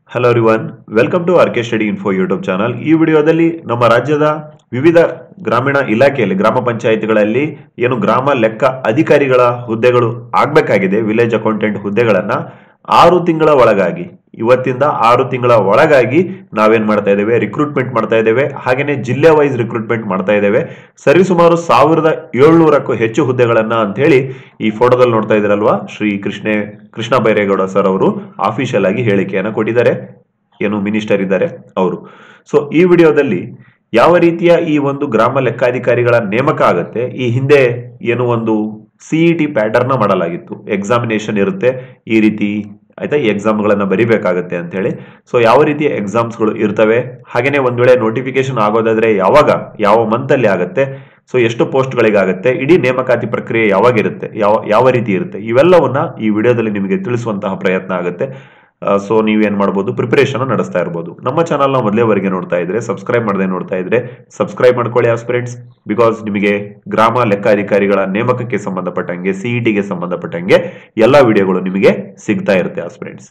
hello everyone welcome to R K study info YouTube channel ಈ ವಿಡಿಯೋದಲ್ಲಿ ನಮ್ಮ ರಾಜ್ಯದ ವಿವಿಧ ಗ್ರಾಮೀಣ ಇಲಾಖೆಯಲ್ಲಿ ಗ್ರಾಮ ಪಂಚಾಯಿತಿಗಳಲ್ಲಿ ಏನು ಗ್ರಾಮ ಲೆಕ್ಕ ಅಧಿಕಾರಿಗಳ ಹುದ್ದೆಗಳು ಆಗ್ಬೇಕಾಗಿದೆ ವಿಲೇಜ್ ಅಕೌಂಟೆಂಟ್ ಹುದ್ದೆಗಳನ್ನ ಆರು ತಿಂಗಳ ಒಳಗಾಗಿ ಇವತ್ತಿಂದ ಆರು ತಿಂಗಳ ಒಳಗಾಗಿ ನಾವೇನ್ ಮಾಡ್ತಾ ಇದ್ದೇವೆ ರಿಕ್ರೂಟ್ಮೆಂಟ್ ಮಾಡ್ತಾ ಇದ್ದೇವೆ ಹಾಗೇನೆ ಜಿಲ್ಲೆ ವೈಸ್ ರಿಕ್ರೂಟ್ಮೆಂಟ್ ಮಾಡ್ತಾ ಇದ್ದೇವೆ ಸರಿಸುಮಾರು ಸಾವಿರದ ಏಳ್ನೂರಕ್ಕೂ ಹೆಚ್ಚು ಹುದ್ದೆಗಳನ್ನ ಅಂತ ಹೇಳಿ ಈ ಫೋಟೋದಲ್ಲಿ ನೋಡ್ತಾ ಇದ್ದೀರಲ್ವಾ ಶ್ರೀ ಕೃಷ್ಣೆ ಕೃಷ್ಣ ಬೈರೇಗೌಡ ಸರ್ ಅವರು ಆಫಿಷಿಯಲ್ ಆಗಿ ಹೇಳಿಕೆಯನ್ನ ಕೊಟ್ಟಿದ್ದಾರೆ ಏನು ಮಿನಿಸ್ಟರ್ ಇದ್ದಾರೆ ಅವರು ಸೊ ಈ ವಿಡಿಯೋದಲ್ಲಿ ಯಾವ ರೀತಿಯ ಈ ಒಂದು ಗ್ರಾಮ ಲೆಕ್ಕಾಧಿಕಾರಿಗಳ ನೇಮಕ ಆಗುತ್ತೆ ಈ ಹಿಂದೆ ಏನು ಒಂದು ಸಿಇ ಟಿ ಪ್ಯಾಟರ್ನ್ ಮಾಡಲಾಗಿತ್ತು ಎಕ್ಸಾಮಿನೇಷನ್ ಇರುತ್ತೆ ಈ ರೀತಿ ಆಯ್ತಾ ಈ ಎಕ್ಸಾಮ್ಗಳನ್ನ ಬರಿಬೇಕಾಗತ್ತೆ ಅಂತ ಹೇಳಿ ಸೊ ಯಾವ ರೀತಿಯ ಎಕ್ಸಾಮ್ಸ್ಗಳು ಇರ್ತವೆ ಹಾಗೇನೆ ಒಂದ್ ವೇಳೆ ನೋಟಿಫಿಕೇಶನ್ ಆಗೋದಾದ್ರೆ ಯಾವಾಗ ಯಾವ ಮಂತ್ ಅಲ್ಲಿ ಆಗುತ್ತೆ ಸೊ ಎಷ್ಟು ಪೋಸ್ಟ್ಗಳಿಗಾಗುತ್ತೆ ಇಡೀ ನೇಮಕಾತಿ ಪ್ರಕ್ರಿಯೆ ಯಾವಾಗಿರುತ್ತೆ ಯಾವ ಯಾವ ರೀತಿ ಇರುತ್ತೆ ಇವೆಲ್ಲವನ್ನ ಈ ವಿಡಿಯೋದಲ್ಲಿ ನಿಮಗೆ ತಿಳಿಸುವಂತಹ ಪ್ರಯತ್ನ ಆಗುತ್ತೆ ಸೊ ನೀವೇನ್ ಮಾಡ್ಬೋದು ಪ್ರಿಪರೇಷನ್ ನಡೆಸ್ತಾ ಇರ್ಬೋದು ನಮ್ಮ ಚಾನಲ್ನ ಮೊದಲೇವರೆಗೆ ನೋಡ್ತಾ ಇದ್ರೆ ಸಬ್ಸ್ಕ್ರೈಬ್ ಮಾಡದೆ ನೋಡ್ತಾ ಇದ್ರೆ ಸಬ್ಸ್ಕ್ರೈಬ್ ಮಾಡ್ಕೊಳ್ಳಿ ಆಸ್ಪಿರೆಂಟ್ಸ್ ಬಿಕಾಸ್ ನಿಮಗೆ ಗ್ರಾಮ ಲೆಕ್ಕಾಧಿಕಾರಿಗಳ ನೇಮಕಕ್ಕೆ ಸಂಬಂಧಪಟ್ಟಂಗೆ ಸಿಇಟಿಗೆ ಸಂಬಂಧಪಟ್ಟಂಗೆ ಎಲ್ಲಾ ವಿಡಿಯೋಗಳು ನಿಮಗೆ ಸಿಗ್ತಾ ಇರುತ್ತೆ ಆಸ್ಪಿರೆಂಟ್ಸ್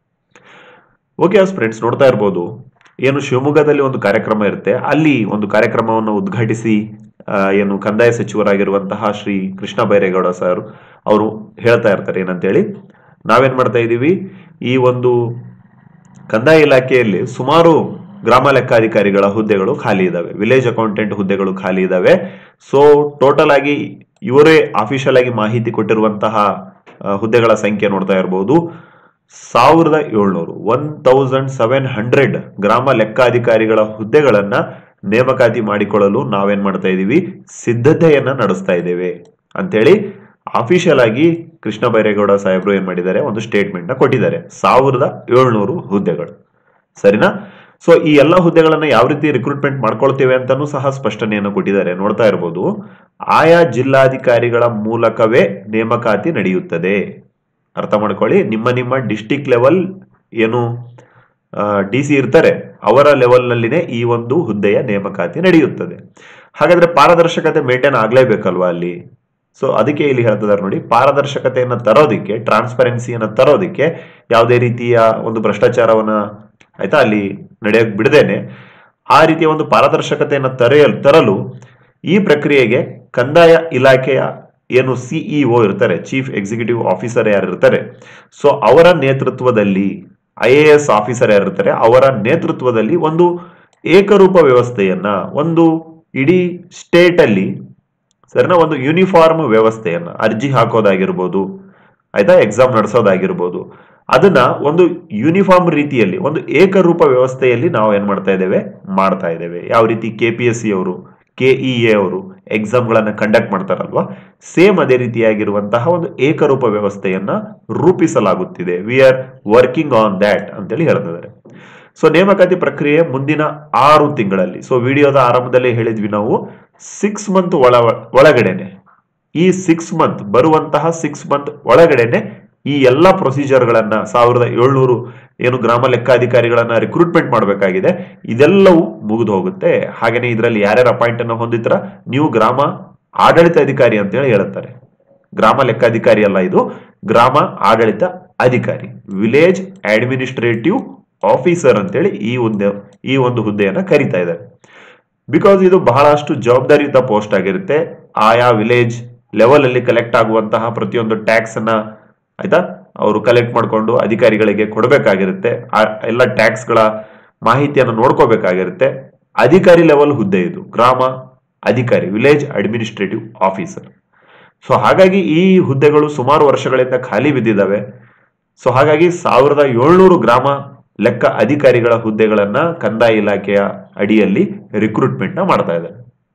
ಓಕೆ ಆಸ್ಪಿರೆಂಟ್ಸ್ ನೋಡ್ತಾ ಇರ್ಬೋದು ಏನು ಶಿವಮೊಗ್ಗದಲ್ಲಿ ಒಂದು ಕಾರ್ಯಕ್ರಮ ಇರುತ್ತೆ ಅಲ್ಲಿ ಒಂದು ಕಾರ್ಯಕ್ರಮವನ್ನು ಉದ್ಘಾಟಿಸಿ ಆ, ಏನು ಕಂದಾಯ ಸಚಿವರಾಗಿರುವಂತಹ ಶ್ರೀ ಕೃಷ್ಣ ಬೈರೇಗೌಡ ಸರ್ ಅವರು ಹೇಳ್ತಾ ಇರ್ತಾರೆ ಏನಂತೇಳಿ ನಾವೇನ್ ಮಾಡ್ತಾ ಇದ್ದೀವಿ ಈ ಒಂದು ಕಂದಾಯ ಇಲಾಖೆಯಲ್ಲಿ ಸುಮಾರು ಗ್ರಾಮ ಲೆಕ್ಕಾಧಿಕಾರಿಗಳ ಹುದ್ದೆಗಳು ಖಾಲಿ ಇದಾವೆ ವಿಲೇಜ್ ಅಕೌಂಟೆಂಟ್ ಹುದ್ದೆಗಳು ಖಾಲಿ ಇದಾವೆ ಸೊ ಟೋಟಲ್ ಆಗಿ ಇವರೇ ಅಫಿಷಿಯಲ್ ಆಗಿ ಮಾಹಿತಿ ಕೊಟ್ಟಿರುವಂತಹ ಆ, ಹುದ್ದೆಗಳ ಸಂಖ್ಯೆ ನೋಡ್ತಾ ಇರಬಹುದು ಸಾವಿರದ ಏಳ್ನೂರು ಒನ್ ತೌಸಂಡ್ ಸೆವೆನ್ ಹಂಡ್ರೆಡ್ ಗ್ರಾಮ ಲೆಕ್ಕಾಧಿಕಾರಿಗಳ ಹುದ್ದೆಗಳನ್ನ ನೇಮಕಾತಿ ಮಾಡಿಕೊಳ್ಳಲು ನಾವೇನ್ ಮಾಡ್ತಾ ಇದೀವಿ ಸಿದ್ಧತೆಯನ್ನ ನಡೆಸ್ತಾ ಇದ್ದೇವೆ ಅಂತೇಳಿ ಅಫಿಷಿಯಲ್ ಆಗಿ ಕೃಷ್ಣ ಬೈರೇಗೌಡ ಸಾಹೇಬರು ಏನ್ ಮಾಡಿದ್ದಾರೆ ಒಂದು ಸ್ಟೇಟ್ಮೆಂಟ್ ನ ಕೊಟ್ಟಿದ್ದಾರೆ ಸಾವಿರದ ಏಳ್ನೂರು ಹುದ್ದೆಗಳು ಸರಿನಾ ಸೊ ಈ ಎಲ್ಲ ಹುದ್ದೆಗಳನ್ನ ಯಾವ ರೀತಿ ರಿಕ್ರೂಟ್ಮೆಂಟ್ ಮಾಡ್ಕೊಳ್ತೇವೆ ಅಂತಾನೂ ಸಹ ಸ್ಪಷ್ಟನೆಯನ್ನು ಕೊಟ್ಟಿದ್ದಾರೆ ನೋಡ್ತಾ ಇರಬಹುದು ಆಯಾ ಜಿಲ್ಲಾಧಿಕಾರಿಗಳ ಮೂಲಕವೇ ನೇಮಕಾತಿ ನಡೆಯುತ್ತದೆ ಅರ್ಥ ಮಾಡ್ಕೊಳ್ಳಿ ನಿಮ್ಮ ನಿಮ್ಮ ಡಿಸ್ಟಿಕ್ ಲೆವೆಲ್ ಏನು ಡಿ ಸಿ ಇರ್ತಾರೆ ಅವರ ಲೆವೆಲ್ನಲ್ಲಿನೇ ಈ ಒಂದು ಹುದ್ದೆಯ ನೇಮಕಾತಿ ನಡೆಯುತ್ತದೆ ಹಾಗಾದ್ರೆ ಪಾರದರ್ಶಕತೆ ಮೇಂಟೈನ್ ಆಗ್ಲೇಬೇಕಲ್ವಾ ಅಲ್ಲಿ ಸೊ ಅದಕ್ಕೆ ಇಲ್ಲಿ ಹೇಳ್ತಿದ್ದಾರೆ ನೋಡಿ ಪಾರದರ್ಶಕತೆಯನ್ನ ತರೋದಿಕ್ಕೆ ಟ್ರಾನ್ಸ್ಪರೆನ್ಸಿಯನ್ನ ತರೋದಿಕ್ಕೆ ಯಾವುದೇ ರೀತಿಯ ಒಂದು ಭ್ರಷ್ಟಾಚಾರವನ್ನ ಆಯ್ತಾ ಅಲ್ಲಿ ನಡೆಯಕ್ ಬಿಡದೇನೆ ಆ ರೀತಿಯ ಒಂದು ಪಾರದರ್ಶಕತೆಯನ್ನ ತರೆಯಲು ತರಲು ಈ ಪ್ರಕ್ರಿಯೆಗೆ ಕಂದಾಯ ಇಲಾಖೆಯ ಏನು ಸಿಇಒ ಇರ್ತಾರೆ ಚೀಫ್ ಎಕ್ಸಿಕ್ಯೂಟಿವ್ ಆಫೀಸರ್ ಯಾರು ಇರ್ತಾರೆ ಸೊ ಅವರ ನೇತೃತ್ವದಲ್ಲಿ ಐ ಎ ಎಸ್ ಆಫೀಸರ್ ಯಾರಿರ್ತಾರೆ ಅವರ ನೇತೃತ್ವದಲ್ಲಿ ಒಂದು ಏಕರೂಪ ವ್ಯವಸ್ಥೆಯನ್ನ ಒಂದು ಇಡೀ ಸ್ಟೇಟ್ ಅಲ್ಲಿ ಸರಿನಾ ಒಂದು ಯೂನಿಫಾರ್ಮ್ ವ್ಯವಸ್ಥೆಯನ್ನ ಅರ್ಜಿ ಹಾಕೋದಾಗಿರ್ಬೋದು ಆಯ್ತಾ ಎಕ್ಸಾಮ್ ನಡೆಸೋದಾಗಿರ್ಬೋದು ಅದನ್ನ ಒಂದು ಯೂನಿಫಾರ್ಮ್ ರೀತಿಯಲ್ಲಿ ಒಂದು ಏಕರೂಪ ವ್ಯವಸ್ಥೆಯಲ್ಲಿ ನಾವು ಏನ್ ಮಾಡ್ತಾ ಇದ್ದೇವೆ ಮಾಡ್ತಾ ಇದ್ದೇವೆ ಯಾವ ರೀತಿ ಕೆ ಪಿ ಎಸ್ ಸಿ ಅವರು ಕೆಇ ಎ ಅವರು ಎಕ್ಸಾಮ್ಗಳನ್ನ ಕಂಡಕ್ಟ್ ಮಾಡ್ತಾರಲ್ವಾ ಸೇಮ್ ಅದೇ ರೀತಿಯಾಗಿರುವಂತಹ ಒಂದು ಏಕರೂಪ ವ್ಯವಸ್ಥೆಯನ್ನ ರೂಪಿಸಲಾಗುತ್ತಿದೆ we are working on that ಅಂತೇಳಿ ಹೇಳ್ತಿದ್ದಾರೆ ಸೊ ನೇಮಕಾತಿ ಪ್ರಕ್ರಿಯೆ ಮುಂದಿನ ಆರು ತಿಂಗಳಲ್ಲಿ ಸೊ ವಿಡಿಯೋದ ಆರಂಭದಲ್ಲಿ ಹೇಳಿದ್ವಿ ನಾವು ಸಿಕ್ಸ್ ಮಂತ್ ಒಳ ಒಳಗಡೆನೆ ಈ ಸಿಕ್ಸ್ ಮಂತ್ ಬರುವಂತಹ ಸಿಕ್ಸ್ ಮಂತ್ ಒಳಗಡೆನೆ ಈ ಎಲ್ಲ ಪ್ರೊಸೀಜರ್ಗಳನ್ನ ಸಾವಿರದ ಏಳ್ನೂರು ಏನು ಗ್ರಾಮ ಲೆಕ್ಕಾಧಿಕಾರಿಗಳನ್ನ ರಿಕ್ರೂಟ್ಮೆಂಟ್ ಮಾಡಬೇಕಾಗಿದೆ ಇದೆಲ್ಲವೂ ಮುಗಿದು ಹೋಗುತ್ತೆ ಹಾಗೇನೆ ಇದರಲ್ಲಿ ಯಾರ್ಯಾರ ಅಪಾಯಿಂಟ್ ಅನ್ನು ಹೊಂದಿದ್ರ ನೀವು ಗ್ರಾಮ ಆಡಳಿತ ಅಧಿಕಾರಿ ಅಂತ ಹೇಳಿ ಹೇಳುತ್ತಾರೆ ಗ್ರಾಮ ಲೆಕ್ಕಾಧಿಕಾರಿ ಅಲ್ಲ ಇದು ಗ್ರಾಮ ಆಡಳಿತ ಅಧಿಕಾರಿ ವಿಲೇಜ್ ಅಡ್ಮಿನಿಸ್ಟ್ರೇಟಿವ್ ಆಫೀಸರ್ ಅಂತೇಳಿ ಈ ಹುದ್ದೆ ಈ ಒಂದು ಹುದ್ದೆಯನ್ನ ಕರಿತಾ ಇದ್ದಾರೆ ಬಿಕಾಸ್ ಇದು ಬಹಳಷ್ಟು ಜವಾಬ್ದಾರಿಯುತ ಪೋಸ್ಟ್ ಆಗಿರುತ್ತೆ ಆಯಾ ವಿಲೇಜ್ ಲೆವೆಲ್ ಅಲ್ಲಿ ಕಲೆಕ್ಟ್ ಆಗುವಂತಹ ಪ್ರತಿಯೊಂದು ಟ್ಯಾಕ್ಸ್ ಅನ್ನ ಆಯ್ತಾ ಅವರು ಕಲೆಕ್ಟ್ ಮಾಡಿಕೊಂಡು ಅಧಿಕಾರಿಗಳಿಗೆ ಕೊಡಬೇಕಾಗಿರುತ್ತೆ ಆ ಎಲ್ಲ ಟ್ಯಾಕ್ಸ್ ಗಳ ಮಾಹಿತಿಯನ್ನು ನೋಡ್ಕೋಬೇಕಾಗಿರುತ್ತೆ ಅಧಿಕಾರಿ ಲೆವೆಲ್ ಹುದ್ದೆ ಇದು ಗ್ರಾಮ ಅಧಿಕಾರಿ ವಿಲೇಜ್ ಅಡ್ಮಿನಿಸ್ಟ್ರೇಟಿವ್ ಆಫೀಸರ್ ಸೊ ಹಾಗಾಗಿ ಈ ಹುದ್ದೆಗಳು ಸುಮಾರು ವರ್ಷಗಳಿಂದ ಖಾಲಿ ಬಿದ್ದಿದ್ದಾವೆ ಸೊ ಹಾಗಾಗಿ ಸಾವಿರದ ಏಳ್ನೂರು ಗ್ರಾಮ ಲೆಕ್ಕ ಅಧಿಕಾರಿಗಳ ಹುದ್ದೆಗಳನ್ನ ಕಂದಾಯ ಇಲಾಖೆಯ ಅಡಿಯಲ್ಲಿ ರಿಕ್ರೂಟ್ಮೆಂಟ್ ನ ಮಾಡ್ತಾ ಇದ್ದಾರೆ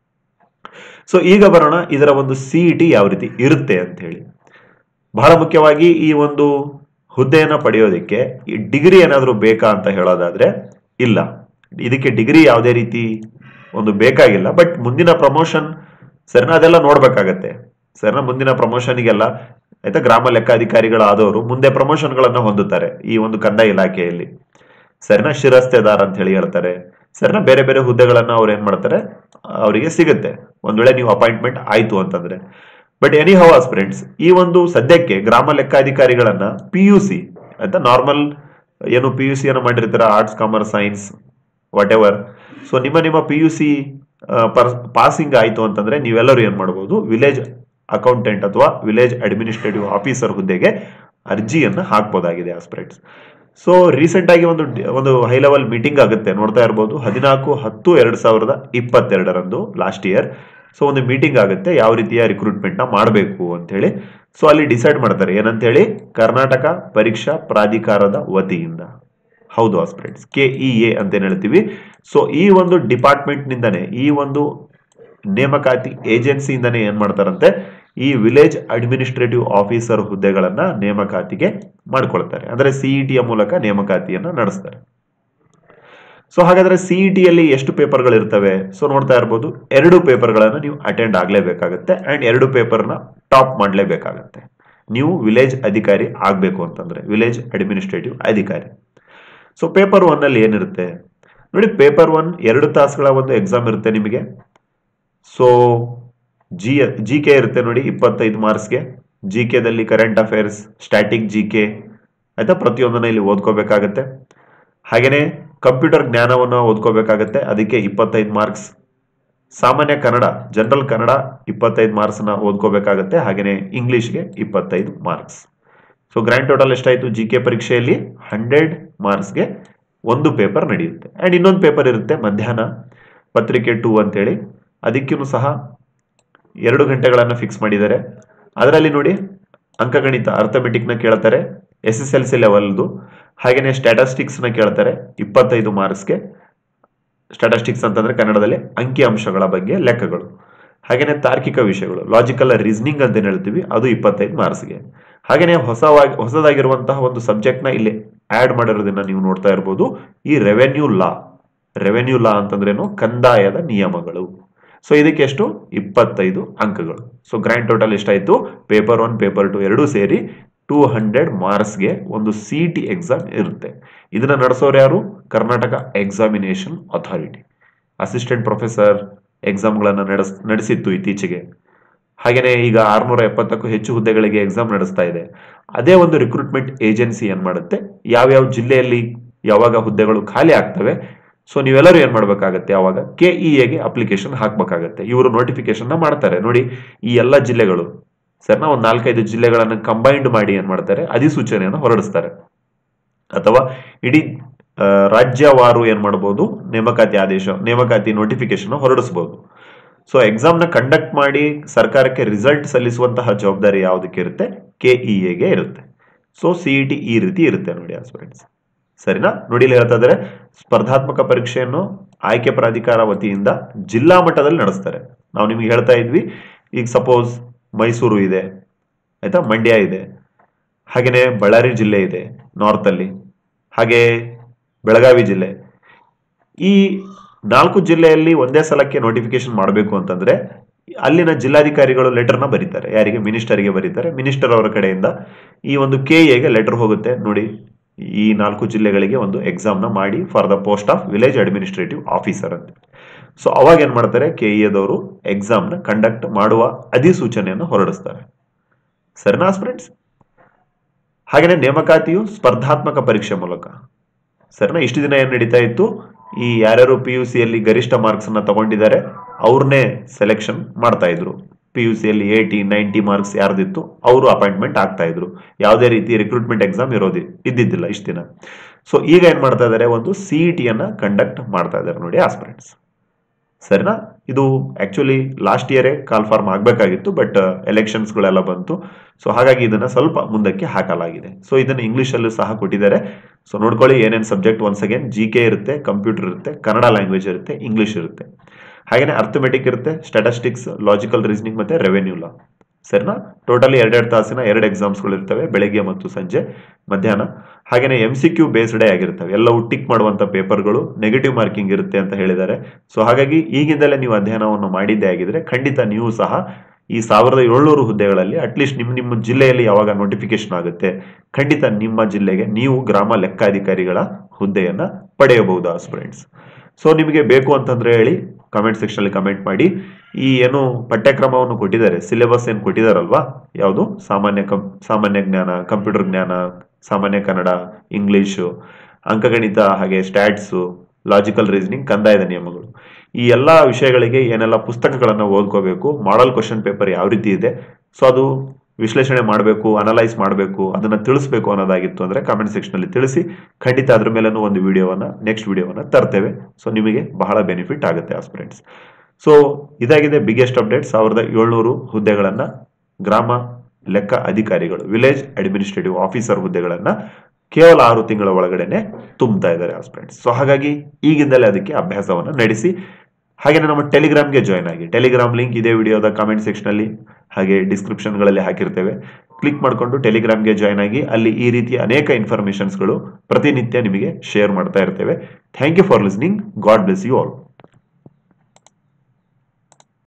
ಸೊ ಈಗ ಬರೋಣ ಇದರ ಒಂದು ಸಿಇಟಿ ಯಾವ ರೀತಿ ಇರುತ್ತೆ ಅಂತ ಹೇಳಿ ಬಹಳ ಮುಖ್ಯವಾಗಿ ಈ ಒಂದು ಹುದ್ದೆಯನ್ನ ಪಡೆಯೋದಕ್ಕೆ ಈ ಡಿಗ್ರಿ ಏನಾದರೂ ಬೇಕಾ ಅಂತ ಹೇಳೋದಾದ್ರೆ ಇಲ್ಲ ಇದಕ್ಕೆ ಡಿಗ್ರಿ ಯಾವುದೇ ರೀತಿ ಒಂದು ಬೇಕಾಗಿಲ್ಲ ಬಟ್ ಮುಂದಿನ ಪ್ರಮೋಷನ್ ಸರಿನಾ ಅದೆಲ್ಲ ನೋಡ್ಬೇಕಾಗತ್ತೆ ಸರಿನಾ ಮುಂದಿನ ಪ್ರಮೋಷನ್ಗೆಲ್ಲ ಆಯ್ತಾ ಗ್ರಾಮ ಲೆಕ್ಕಾಧಿಕಾರಿಗಳಾದವರು ಮುಂದೆ ಪ್ರಮೋಷನ್ಗಳನ್ನ ಹೊಂದುತ್ತಾರೆ ಈ ಒಂದು ಕಂದಾಯ ಇಲಾಖೆಯಲ್ಲಿ ಸರಿನಾ ಶಿರಸ್ತೆದಾರ್ ಅಂತ ಹೇಳಿ ಹೇಳ್ತಾರೆ ಸರಿನಾ ಬೇರೆ ಬೇರೆ ಹುದ್ದೆಗಳನ್ನ ಅವ್ರು ಏನ್ ಮಾಡ್ತಾರೆ ಅವರಿಗೆ ಸಿಗುತ್ತೆ ಒಂದ್ ವೇಳೆ ನೀವು ಅಪಾಯಿಂಟ್ಮೆಂಟ್ ಆಯ್ತು ಅಂತಂದ್ರೆ ಬಟ್ ಎನಿ ಹೌ ಫ್ರೆಂಡ್ಸ್ ಈ ಒಂದು ಸದ್ಯಕ್ಕೆ ಗ್ರಾಮ ಲೆಕ್ಕಾಧಿಕಾರಿಗಳನ್ನ ಪಿ ಯು ಸಿ ಅಂತ ನಾರ್ಮಲ್ ಏನು ಪಿ ಯು ಸಿಯನ್ನು ಮಾಡಿರ್ತೀರ arts commerce science whatever so ನಿಮ್ಮ ನಿಮ್ಮ ಪಿ ಯು ಸಿ ಪಾಸಿಂಗ್ ಆಯಿತು ಅಂತಂದ್ರೆ ನೀವೆಲ್ಲರೂ ಏನು ಮಾಡ್ಬೋದು ವಿಲೇಜ್ ಅಕೌಂಟೆಂಟ್ ಅಥವಾ ವಿಲೇಜ್ ಅಡ್ಮಿನಿಸ್ಟ್ರೇಟಿವ್ ಆಫೀಸರ್ ಹುದ್ದೆಗೆ ಅರ್ಜಿಯನ್ನು ಹಾಕ್ಬೋದಾಗಿದೆ ಆಸ್ಪಿರೆಂಟ್ಸ್ ಸೊ ರೀಸೆಂಟ್ ಆಗಿ ಒಂದು ಒಂದು ಹೈ ಲೆವೆಲ್ ಮೀಟಿಂಗ್ ಆಗುತ್ತೆ ನೋಡ್ತಾ ಇರ್ಬೋದು ಹದಿನಾಲ್ಕು ಹತ್ತು ಎರಡು ಸಾವಿರದ ಇಪ್ಪತ್ತೆರಡರಂದು ಲಾಸ್ಟ್ ಇಯರ್ ಸೊ ಒಂದು ಮೀಟಿಂಗ್ ಆಗುತ್ತೆ ಯಾವ ರೀತಿಯ ರಿಕ್ರೂಟ್ಮೆಂಟ್ ನ ಮಾಡಬೇಕು ಅಂತ ಹೇಳಿ ಸೊ ಅಲ್ಲಿ ಡಿಸೈಡ್ ಮಾಡ್ತಾರೆ ಏನಂತ ಹೇಳಿ ಕರ್ನಾಟಕ ಪರೀಕ್ಷಾ ಪ್ರಾಧಿಕಾರದ ವತಿಯಿಂದ ಹೌದು ಆಸ್ಪಿರೆಂಟ್ಸ್ ಕೆ ಇ ಎ ಅಂತ ಏನ್ ಹೇಳ್ತೀವಿ ಸೊ ಈ ಒಂದು ಡಿಪಾರ್ಟ್ಮೆಂಟ್ ನಿಂದನೇ ಈ ಒಂದು ನೇಮಕಾತಿ ಏಜೆನ್ಸಿಯಿಂದನೇ ಏನ್ ಮಾಡ್ತಾರಂತೆ ಈ ವಿಲೇಜ್ ಅಡ್ಮಿನಿಸ್ಟ್ರೇಟಿವ್ ಆಫೀಸರ್ ಹುದ್ದೆಗಳನ್ನ ನೇಮಕಾತಿಗೆ ಮಾಡ್ಕೊಳ್ತಾರೆ ಅಂದ್ರೆ ಸಿಇಟಿಯ ಮೂಲಕ ನೇಮಕಾತಿಯನ್ನ ನಡೆಸ್ತಾರೆ ಸೊ ಹಾಗಾದ್ರೆ ಸಿಇಟಿಯಲ್ಲಿ ಎಷ್ಟು ಪೇಪರ್ಗಳು ಇರ್ತವೆ ಸೊ ನೋಡ್ತಾ ಇರ್ಬೋದು ಎರಡು ಪೇಪರ್ಗಳನ್ನು ನೀವು ಅಟೆಂಡ್ ಆಗ್ಲೇಬೇಕಾಗುತ್ತೆ ಅಂಡ್ ಎರಡು ಪೇಪರ್ನ ಟಾಪ್ ಮಾಡಲೇಬೇಕಾಗತ್ತೆ ನೀವು ವಿಲೇಜ್ ಅಧಿಕಾರಿ ಆಗಬೇಕು ಅಂತಂದ್ರೆ ವಿಲೇಜ್ ಅಡ್ಮಿನಿಸ್ಟ್ರೇಟಿವ್ ಅಧಿಕಾರಿ ಸೊ ಪೇಪರ್ ಒನ್ ಅಲ್ಲಿ ಏನಿರುತ್ತೆ ನೋಡಿ ಪೇಪರ್ ಒನ್ ಎರಡು ತಾಸುಗಳ ಒಂದು ಎಕ್ಸಾಮ್ ಇರುತ್ತೆ ನಿಮಗೆ ಸೊ ಜಿ ಜಿ ಕೆ ಇರುತ್ತೆ ನೋಡಿ ಇಪ್ಪತ್ತೈದು ಮಾರ್ಕ್ಸ್ಗೆ ಜಿ ಕೆದಲ್ಲಿ current affairs static G K ಆಯ್ತಾ ಪ್ರತಿಯೊಂದನ್ನ ಇಲ್ಲಿ ಓದ್ಕೋಬೇಕಾಗತ್ತೆ ಹಾಗೇನೆ ಕಂಪ್ಯೂಟರ್ ಜ್ಞಾನವನ್ನು ಓದ್ಕೋಬೇಕಾಗತ್ತೆ ಅದಕ್ಕೆ ಇಪ್ಪತ್ತೈದು ಮಾರ್ಕ್ಸ್ ಸಾಮಾನ್ಯ ಕನ್ನಡ ಜನರಲ್ ಕನ್ನಡ ಇಪ್ಪತ್ತೈದು ಮಾರ್ಕ್ಸ್ನ ಓದ್ಕೋಬೇಕಾಗತ್ತೆ ಹಾಗೇನೆ ಇಂಗ್ಲಿಷ್ಗೆ ಇಪ್ಪತ್ತೈದು ಮಾರ್ಕ್ಸ್ ಸೊ ಗ್ರ್ಯಾಂಡ್ ಟೋಟಲ್ ಎಷ್ಟಾಯಿತು ಜಿ ಕೆ ಪರೀಕ್ಷೆಯಲ್ಲಿ ಹಂಡ್ರೆಡ್ ಮಾರ್ಕ್ಸ್ಗೆ ಒಂದು ಪೇಪರ್ ನಡೆಯುತ್ತೆ ಆ್ಯಂಡ್ ಇನ್ನೊಂದು ಪೇಪರ್ ಇರುತ್ತೆ ಮಧ್ಯಾಹ್ನ ಪತ್ರಿಕೆ ಟೂ ಅಂತೇಳಿ ಅದಕ್ಕೂ ಸಹ ಎರಡು ಗಂಟೆಗಳನ್ನು ಫಿಕ್ಸ್ ಮಾಡಿದ್ದಾರೆ ಅದರಲ್ಲಿ ನೋಡಿ ಅಂಕಗಣಿತ ಅರ್ಥಮೆಟಿಕ್ನ ಕೇಳ್ತಾರೆ ಎಸ್ ಎಸ್ ಎಲ್ ಸಿ ಲೆವೆಲ್ದು ಹಾಗೆಯೇ ಸ್ಟ್ಯಾಟಸ್ಟಿಕ್ಸ್ನ ಕೇಳ್ತಾರೆ ಇಪ್ಪತ್ತೈದು ಮಾರ್ಕ್ಸ್ಗೆ ಸ್ಟ್ಯಾಟಸ್ಟಿಕ್ಸ್ ಅಂತಂದ್ರೆ ಕನ್ನಡದಲ್ಲಿ ಅಂಕಿ ಅಂಶಗಳ ಬಗ್ಗೆ ಲೆಕ್ಕಗಳು ಹಾಗೆಯೇ ತಾರ್ಕಿಕ ವಿಷಯಗಳು ಲಾಜಿಕಲ್ ರೀಸನಿಂಗ್ ಅಂತ ಏನ್ ಹೇಳ್ತೀವಿ ಅದು ಇಪ್ಪತ್ತೈದು ಮಾರ್ಕ್ಸ್ಗೆ ಹಾಗೆಯೇ ಹೊಸವಾಗಿ ಹೊಸದಾಗಿರುವಂತಹ ಒಂದು ಸಬ್ಜೆಕ್ಟ್ನ ಇಲ್ಲಿ ಆಡ್ ಮಾಡಿರೋದನ್ನ ನೀವು ನೋಡ್ತಾ ಇರ್ಬೋದು ಈ ರೆವೆನ್ಯೂ ಲಾ ರೆವೆನ್ಯೂ ಲಾ ಅಂತಂದ್ರೇನು ಕಂದಾಯದ ನಿಯಮಗಳು ಸೊ ಇದಕ್ಕೆ ಎಷ್ಟು ಇಪ್ಪತ್ತೈದು ಅಂಕಗಳು ಸೊ ಗ್ರ್ಯಾಂಡ್ ಟೋಟಲ್ ಎಷ್ಟಾಯ್ತು ಪೇಪರ್ ಒನ್ ಪೇಪರ್ ಟು ಎರಡೂ ಸೇರಿ ಟೂ ಹಂಡ್ರೆಡ್ ಮಾರ್ಕ್ಸ್ಗೆ ಒಂದು ಸಿ ಟಿ ಎಕ್ಸಾಮ್ ಇರುತ್ತೆ ಇದನ್ನ ನಡೆಸೋರು ಯಾರು Karnataka examination authority assistant professor ಎಕ್ಸಾಮ್ಗಳನ್ನು ನಡೆಸ್ ನಡೆಸಿತ್ತು ಇತ್ತೀಚೆಗೆ ಹಾಗೆಯೇ ಈಗ ಆರ್ನೂರ ಎಪ್ಪತ್ತಕ್ಕೂ ಹೆಚ್ಚು ಹುದ್ದೆಗಳಿಗೆ ಎಕ್ಸಾಮ್ ನಡೆಸ್ತಾ ಇದೆ ಅದೇ ಒಂದು ರಿಕ್ರೂಟ್ಮೆಂಟ್ ಏಜೆನ್ಸಿ ಏನ್ ಮಾಡುತ್ತೆ ಯಾವ್ಯಾವ ಜಿಲ್ಲೆಯಲ್ಲಿ ಯಾವಾಗ ಹುದ್ದೆಗಳು ಖಾಲಿ ಆಗ್ತವೆ ಸೊ ನೀವೆಲ್ಲರೂ ಏನ್ ಮಾಡ್ಬೇಕಾಗತ್ತೆ ಅವಾಗ ಕೆ ಇ ಎಗೆ ಅಪ್ಲಿಕೇಶನ್ ಹಾಕ್ಬೇಕಾಗತ್ತೆ ಇವರು ನೋಟಿಫಿಕೇಶನ್ ಮಾಡ್ತಾರೆ ನೋಡಿ ಈ ಎಲ್ಲ ಜಿಲ್ಲೆಗಳು ಸರ್ನ ಒಂದು ನಾಲ್ಕೈದು ಜಿಲ್ಲೆಗಳನ್ನು ಕಂಬೈನ್ಡ್ ಮಾಡಿ ಏನ್ ಮಾಡ್ತಾರೆ ಅಧಿಸೂಚನೆಯನ್ನು ಹೊರಡಿಸ್ತಾರೆ ಅಥವಾ ಇಡೀ ಆ, ರಾಜ್ಯವಾರು ಏನ್ ಮಾಡಬಹುದು ನೇಮಕಾತಿ ಆದೇಶ ನೇಮಕಾತಿ ನೋಟಿಫಿಕೇಶನ್ ಹೊರಡಿಸಬಹುದು ಸೊ ಎಕ್ಸಾಮ್ ನ ಕಂಡಕ್ಟ್ ಮಾಡಿ ಸರ್ಕಾರಕ್ಕೆ ರಿಸಲ್ಟ್ ಸಲ್ಲಿಸುವಂತಹ ಜವಾಬ್ದಾರಿ ಯಾವುದಕ್ಕೆ ಇರುತ್ತೆ ಕೆ ಇ ಎಗೆ ಇರುತ್ತೆ ಸೊ ಸಿಇಟಿ ಈ ರೀತಿ ಇರುತ್ತೆ ನೋಡಿ ಆಸ್ಪಿರೆಂಟ್ಸ್ ಸರಿನಾ ನೋಡಿ ಇಲ್ಲಿ ಹೇಳ್ತಾ ಇದ್ದಾರೆ ಸ್ಪರ್ಧಾತ್ಮಕ ಪರೀಕ್ಷೆಯನ್ನು ಆಯ್ಕೆ ಪ್ರಾಧಿಕಾರ ವತಿಯಿಂದ ಜಿಲ್ಲಾ ಮಟ್ಟದಲ್ಲಿ ನಡೆಸ್ತಾರೆ ನಾವು ನಿಮ್ಗೆ ಹೇಳ್ತಾ ಇದ್ವಿ ಈಗ ಸಪೋಸ್ ಮೈಸೂರು ಇದೆ ಆಯ್ತಾ ಮಂಡ್ಯ ಇದೆ ಹಾಗೆಯೇ ಬಳ್ಳಾರಿ ಜಿಲ್ಲೆ ಇದೆ ನಾರ್ತ್ ಅಲ್ಲಿ ಹಾಗೆ ಬೆಳಗಾವಿ ಜಿಲ್ಲೆ ಈ ನಾಲ್ಕು ಜಿಲ್ಲೆಯಲ್ಲಿ ಒಂದೇ ಸಲಕ್ಕೆ ನೋಟಿಫಿಕೇಶನ್ ಮಾಡಬೇಕು ಅಂತಂದ್ರೆ ಅಲ್ಲಿನ ಜಿಲ್ಲಾಧಿಕಾರಿಗಳು ಲೆಟರ್ನ ಬರೀತಾರೆ ಯಾರಿಗೆ ಮಿನಿಸ್ಟರ್ಗೆ ಬರೀತಾರೆ ಮಿನಿಸ್ಟರ್ ಅವರ ಕಡೆಯಿಂದ ಈ ಒಂದು ಕೆ ಎಗೆ ಲೆಟರ್ ಹೋಗುತ್ತೆ ನೋಡಿ ಈ ನಾಲ್ಕು ಜಿಲ್ಲೆಗಳಿಗೆ ಒಂದು ಎಕ್ಸಾಮ್ನ ಮಾಡಿ for the post of village administrative officer ಅಂತ ಸೊ ಅವಾಗ ಏನ್ ಮಾಡ್ತಾರೆ ಕೆ ಎದವರು ಎಕ್ಸಾಮ್ನ ಕಂಡಕ್ಟ್ ಮಾಡುವ ಅಧಿಸೂಚನೆಯನ್ನು ಹೊರಡಿಸ್ತಾರೆ ಸರಿನಾ ಫ್ರೆಂಡ್ಸ್ ಹಾಗೆಯೇ ನೇಮಕಾತಿಯು ಸ್ಪರ್ಧಾತ್ಮಕ ಪರೀಕ್ಷೆ ಮೂಲಕ ಸರಿನಾ ಇಷ್ಟು ದಿನ ಏನ್ ನಡೀತಾ ಇತ್ತು ಈ ಯಾರ್ಯಾರು ಪಿ ಯು ಸಿಯಲ್ಲಿ ಗರಿಷ್ಠ ಮಾರ್ಕ್ಸ್ ಅನ್ನ ತಗೊಂಡಿದ್ದಾರೆ ಅವ್ರನ್ನೇ ಸೆಲೆಕ್ಷನ್ ಮಾಡ್ತಾ ಇದ್ರು ಪಿ ಯು ಸಿಯಲ್ಲಿ ಏಯ್ಟಿ ನೈಂಟಿ ಮಾರ್ಕ್ಸ್ ಯಾರ್ದಿತ್ತು ಅವರು ಅಪಾಯಿಂಟ್ಮೆಂಟ್ ಆಗ್ತಾ ಇದ್ರು ಯಾವುದೇ ರೀತಿ ರಿಕ್ರೂಟ್ಮೆಂಟ್ ಎಕ್ಸಾಮ್ ಇರೋದಿ ಇದ್ದಿದ್ದಿಲ್ಲ ಇಷ್ಟು ದಿನ ಸೊ ಈಗ ಏನ್ ಮಾಡ್ತಾ ಇದ್ದಾರೆ ಒಂದು ಸಿ ಇ ಟಿಯನ್ನ ಕಂಡಕ್ಟ್ ಮಾಡ್ತಾ ಇದ್ದಾರೆ ನೋಡಿ ಆಸ್ಪಿರೆಂಟ್ಸ್ ಸರಿನಾ ಇದು ಆಕ್ಚುಲಿ ಲಾಸ್ಟ್ ಇಯರೇ ಕಾಲ್ ಫಾರ್ಮ್ ಆಗಬೇಕಾಗಿತ್ತು ಬಟ್ ಎಲೆಕ್ಷನ್ಸ್ಗಳೆಲ್ಲ ಬಂತು ಸೊ ಹಾಗಾಗಿ ಇದನ್ನ ಸ್ವಲ್ಪ ಮುಂದಕ್ಕೆ ಹಾಕಲಾಗಿದೆ ಸೊ ಇದನ್ನ ಇಂಗ್ಲಿಷಲ್ಲೂ ಸಹ ಕೊಟ್ಟಿದ್ದಾರೆ ಸೊ ನೋಡ್ಕೊಳ್ಳಿ ಏನೇನು subject once again G K ಇರುತ್ತೆ ಕಂಪ್ಯೂಟರ್ ಇರುತ್ತೆ ಕನ್ನಡ ಲ್ಯಾಂಗ್ವೇಜ್ ಇರುತ್ತೆ ಇಂಗ್ಲಿಷ್ ಇರುತ್ತೆ ಹಾಗೆಯೇ ಅರ್ಥಮೆಟಿಕ್ ಇರುತ್ತೆ ಸ್ಟ್ಯಾಟಿಸ್ಟಿಕ್ಸ್ ಲಾಜಿಕಲ್ ರೀಸನಿಂಗ್ ಮತ್ತೆ ರೆವೆನ್ಯೂ ಲಾ ಸರಿನಾ ಟೋಟಲಿ ಎರಡೆರಡು ತಾಸಿನ ಎರಡು ಎಕ್ಸಾಮ್ಸ್ಗಳು ಇರ್ತವೆ ಬೆಳಗ್ಗೆ ಮತ್ತು ಸಂಜೆ ಮಧ್ಯಾಹ್ನ ಹಾಗೆಯೇ ಎಂ ಸಿ ಕ್ಯೂ ಬೇಸ್ಡೇ ಆಗಿರ್ತವೆ ಎಲ್ಲವೂ ಟಿಕ್ ಮಾಡುವಂತ ಪೇಪರ್ಗಳು ನೆಗೆಟಿವ್ ಮಾರ್ಕಿಂಗ್ ಇರುತ್ತೆ ಅಂತ ಹೇಳಿದ್ದಾರೆ ಸೊ ಹಾಗಾಗಿ ಈಗಿಂದಲೇ ನೀವು ಅಧ್ಯಯನವನ್ನು ಮಾಡಿದ್ದೇ ಆಗಿದ್ರೆ ಖಂಡಿತ ನೀವು ಸಹ ಈ ಸಾವಿರದ ಏಳ್ನೂರು ಹುದ್ದೆಗಳಲ್ಲಿ ಅಟ್ಲೀಸ್ಟ್ ನಿಮ್ಮ ನಿಮ್ಮ ಜಿಲ್ಲೆಯಲ್ಲಿ ಯಾವಾಗ ನೋಟಿಫಿಕೇಶನ್ ಆಗುತ್ತೆ ಖಂಡಿತ ನಿಮ್ಮ ಜಿಲ್ಲೆಗೆ ನೀವು ಗ್ರಾಮ ಲೆಕ್ಕಾಧಿಕಾರಿಗಳ ಹುದ್ದೆಯನ್ನ ಪಡೆಯಬಹುದು ಸ್ಟೂಡೆಂಟ್ಸ್ ಸೊ ನಿಮಗೆ ಬೇಕು ಅಂತಂದ್ರೆ ಹೇಳಿ ಕಮೆಂಟ್ ಸೆಕ್ಷನ್ ಅಲ್ಲಿ ಕಮೆಂಟ್ ಮಾಡಿ ಈ ಏನು ಪಠ್ಯಕ್ರಮವನ್ನು ಕೊಟ್ಟಿದ್ದಾರೆ ಸಿಲೆಬಸ್ ಏನು ಕೊಟ್ಟಿದಾರಲ್ವಾ ಯಾವುದು ಸಾಮಾನ್ಯ ಕಂ ಸಾಮಾನ್ಯ ಜ್ಞಾನ ಕಂಪ್ಯೂಟರ್ ಜ್ಞಾನ ಸಾಮಾನ್ಯ ಕನ್ನಡ ಇಂಗ್ಲಿಷು ಅಂಕಗಣಿತ ಹಾಗೆ ಸ್ಟ್ಯಾಟ್ಸು ಲಾಜಿಕಲ್ ರೀಸನಿಂಗ್ ಕಂದಾಯದ ನಿಯಮಗಳು ಈ ಎಲ್ಲ ವಿಷಯಗಳಿಗೆ ಏನೆಲ್ಲ ಪುಸ್ತಕಗಳನ್ನು ಓದ್ಕೋಬೇಕು ಮಾಡಲ್ ಕ್ವಶನ್ ಪೇಪರ್ ಯಾವ ರೀತಿ ಇದೆ ಸೊ ಅದು ವಿಶ್ಲೇಷಣೆ ಮಾಡಬೇಕು ಅನಲೈಸ್ ಮಾಡಬೇಕು ಅದನ್ನು ತಿಳಿಸ್ಬೇಕು ಅನ್ನೋದಾಗಿತ್ತು ಅಂದರೆ ಕಾಮೆಂಟ್ ಸೆಕ್ಷನಲ್ಲಿ ತಿಳಿಸಿ ಖಂಡಿತ ಅದ್ರ ಮೇಲೂ ಒಂದು ವಿಡಿಯೋವನ್ನು ನೆಕ್ಸ್ಟ್ ವಿಡಿಯೋವನ್ನು ತರ್ತೇವೆ ಸೊ ನಿಮಗೆ ಬಹಳ ಬೆನಿಫಿಟ್ ಆಗುತ್ತೆ ಆಸ್ಪಿರೆಂಟ್ಸ್ ಸೊ ಇದಾಗಿದೆ ಬಿಗ್ಗೆಸ್ಟ್ ಅಪ್ಡೇಟ್ ಸಾವಿರದ ಏಳ್ನೂರು ಹುದ್ದೆಗಳನ್ನು ಗ್ರಾಮ ಲೆಕ್ಕ ಅಧಿಕಾರಿಗಳು ವಿಲೇಜ್ ಅಡ್ಮಿನಿಸ್ಟ್ರೇಟಿವ್ ಆಫೀಸರ್ ಹುದ್ದೆಗಳನ್ನು ಕೇವಲ ಆರು ತಿಂಗಳ ಒಳಗಡೆನೆ ತುಂಬ್ತಾ ಇದ್ದಾರೆ ಆಸ್ಪಿರೆಂಟ್ಸ್ ಸೊ ಹಾಗಾಗಿ ಈಗಿಂದಲೇ ಅದಕ್ಕೆ ಅಭ್ಯಾಸವನ್ನು ನಡೆಸಿ ಹಾಗೆಯೇ ನಮ್ಮ ಟೆಲಿಗ್ರಾಮ್ಗೆ ಜಾಯ್ನ್ ಆಗಿ ಟೆಲಿಗ್ರಾಮ್ ಲಿಂಕ್ ಇದೇ ವಿಡಿಯೋದ ಕಾಮೆಂಟ್ ಸೆಕ್ಷನಲ್ಲಿ ಹಾಗೆ ಡಿಸ್ಕ್ರಿಪ್ಷನ್ಗಳಲ್ಲಿ ಹಾಕಿರ್ತೇವೆ ಕ್ಲಿಕ್ ಮಾಡಿಕೊಂಡು ಟೆಲಿಗ್ರಾಮ್ಗೆ ಜಾಯ್ನ್ ಆಗಿ ಅಲ್ಲಿ ಈ ರೀತಿಯ ಅನೇಕ ಇನ್ಫಾರ್ಮೇಷನ್ಸ್ಗಳು ಪ್ರತಿನಿತ್ಯ ನಿಮಗೆ ಶೇರ್ ಮಾಡ್ತಾ ಇರ್ತೇವೆ thank you for listening God bless you all